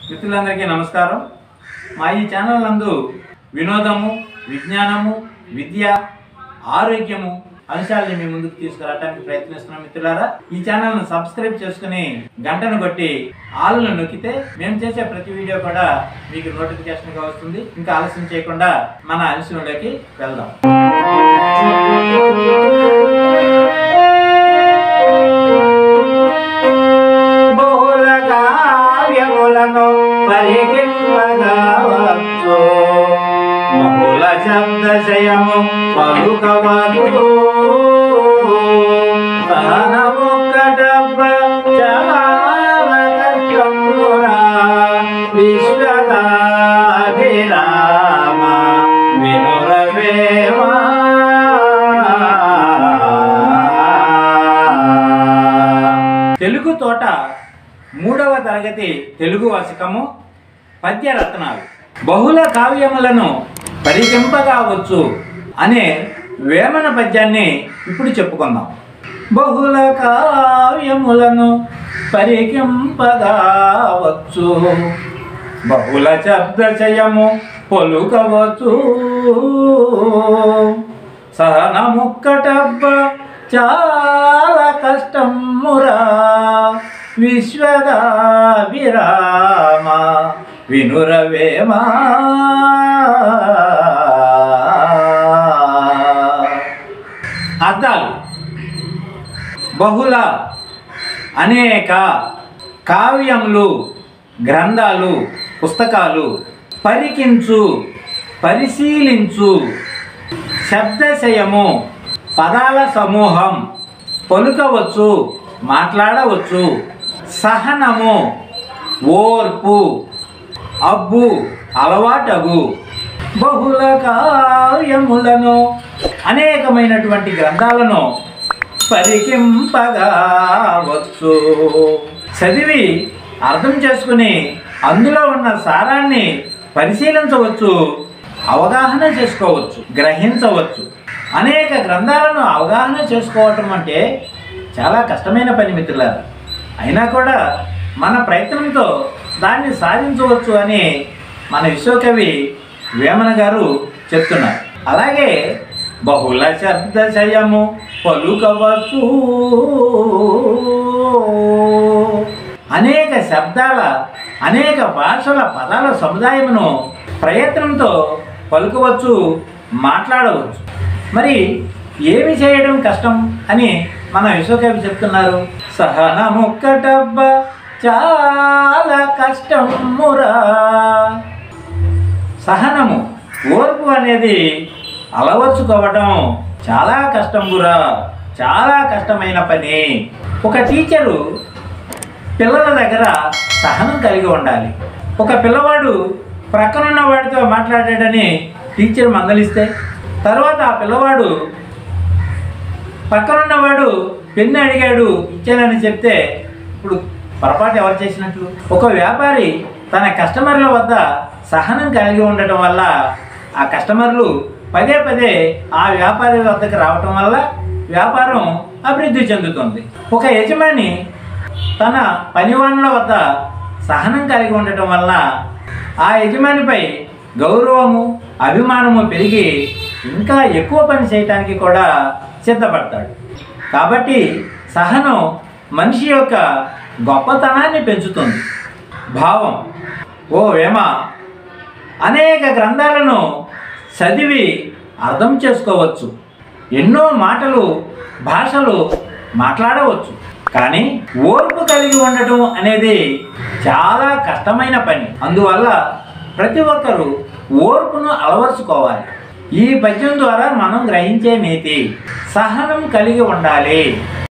మిత్రులందరికీ నమస్కారం మా ఈ ఛానల్ నందు వినోదము విజ్ఞానము విద్య ఆరోగ్యము అంశాలని మీ ముందుకు తీసుకురావడానికి ప్రయత్నిస్తున్నాం మిత్రులారా ఈ ఛానల్ను సబ్స్క్రైబ్ చేసుకుని గంటను కొట్టి ఆలను నొక్కితే మేము చేసే ప్రతి వీడియో కూడా మీకు నోటిఫికేషన్గా వస్తుంది ఇంకా ఆలస్యం చేయకుండా మన అంశంలోకి వెళ్దాం బహుళ కావ్యములను పరికింపగావచ్చు బహుళ శబ్దశయము పలుకవచ్చు సహనముక్కటబ్బ చాలా కష్టమురా విశ్వదాభిరామ వినురవేమా తెలుగు తోట మూడవ తరగతి తెలుగు వాచకము పద్య రత్నాలు బహుళ కావ్యములను పరికింపగావచ్చు అనే వేమన పద్యాన్ని ఇప్పుడు చెప్పుకుందాం బహుళ కావ్యములను పరికింపగావచ్చు బహుళ శబ్దచయము పొలుకవచ్చు సహనముక్కటబ్బ చాలా కష్టమురా విశ్వదాభిరామ వినురవేమా అర్థాలు బహుళ అనేక కావ్యములు గ్రంథాలు పుస్తకాలు పరికించు పరిశీలించు శబ్దశయము పదాల సమూహం పలుకవచ్చు మాట్లాడవచ్చు సహనము ఓర్పు అబ్బు అలవాటగు బహుళ కావ్యములను అనేకమైనటువంటి గ్రంథాలను పరికింపగావచ్చు చదివి అర్థం చేసుకుని అందులో ఉన్న సారాన్ని పరిశీలించవచ్చు అవగాహన చేసుకోవచ్చు గ్రహించవచ్చు అనేక గ్రంథాలను అవగాహన చేసుకోవటం అంటే చాలా కష్టమైన పని మిత్రులారా అయినా కూడా మన ప్రయత్నంతో దాన్ని సాధించవచ్చు అని మన విశ్వకవి వేమన గారు చెప్తున్నారు అలాగే బహుళ శబ్దశయము పలుకవచ్చు అనేక శబ్దాల అనేక భాషల పదాల సముదాయమును ప్రయత్నంతో పలుకవచ్చు మాట్లాడవచ్చు మరి ఏమి చేయడం కష్టం అని మన విశ్వకవి చెప్తున్నారు సహనముక్కటబ్బ చాలా కష్టమురా సహనము ఓర్పు అనేది అలవర్చుకోవడం చాలా కష్టంగురా చాలా కష్టమైన పని ఒక టీచరు పిల్లల దగ్గర సహనం కలిగి ఉండాలి ఒక పిల్లవాడు ప్రక్కనున్న వాడితో మాట్లాడాడని టీచర్ మందలిస్తే తర్వాత ఆ పిల్లవాడు పక్కనున్నవాడు పెన్ను అడిగాడు ఇచ్చానని చెప్తే ఇప్పుడు పొరపాటు ఎవరు చేసినట్లు ఒక వ్యాపారి తన కస్టమర్ల వద్ద సహనం కలిగి ఉండటం వల్ల ఆ కస్టమర్లు పదే పదే ఆ వ్యాపారి వద్దకు రావటం వల్ల వ్యాపారం అభివృద్ధి చెందుతుంది ఒక యజమాని తన పనివాళ్ళ వద్ద సహనం కలిగి ఉండటం వల్ల ఆ యజమానిపై గౌరవము అభిమానము పెరిగి ఇంకా ఎక్కువ పని చేయటానికి కూడా సిద్ధపడతాడు కాబట్టి సహనం మనిషి యొక్క గొప్పతనాన్ని పెంచుతుంది భావం ఓ వేమ అనేక గ్రంథాలను చదివి అర్థం చేసుకోవచ్చు ఎన్నో మాటలు భాషలు మాట్లాడవచ్చు కానీ ఓర్పు కలిగి ఉండటం అనేది చాలా కష్టమైన పని అందువల్ల ప్రతి ఒక్కరూ ఓర్పును అలవర్చుకోవాలి ఈ పద్యం ద్వారా మనం గ్రహించే నీతి సహనం కలిగి ఉండాలి